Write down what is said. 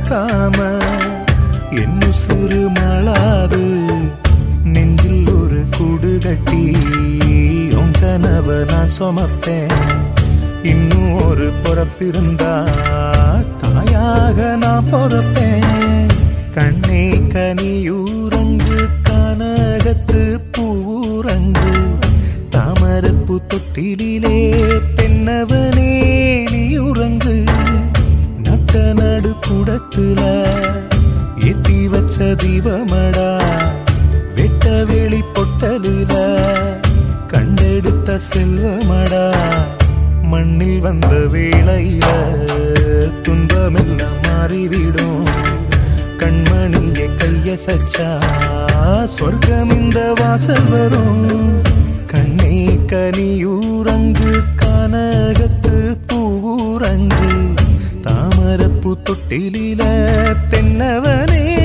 மறக்காம என்ன சிறு மளாது நெஞ்சில் ஒரு கூடு கட்டி உன் கனவை நான் சுமப்பேன் இன்னும் ஒரு பிறப்பிருந்தா தாயாக நான் பொறப்பேன் கண்ணே கனியூரங்கு கனகத்து பூரங்கு தாமரப்பு தொட்டிலே தென்னவனே நீ உறங்கு நட்ட நடு குடத்துல ஏத்தி வச்ச தீபமடா வெட்ட வெளி பொட்டலுல கண்டெடுத்த செல்வமடா மண்ணில் வந்த வேளையில துன்பமெல்லாம் மாறிவிடும் கண்மணிய கைய சச்சா சொர்க்கம் இந்த வாசல் வரும் கண்ணே கனியூரங்கு கானகத்து பூரங்கு தாமரப்பு தொட்டிலில தென்னவனே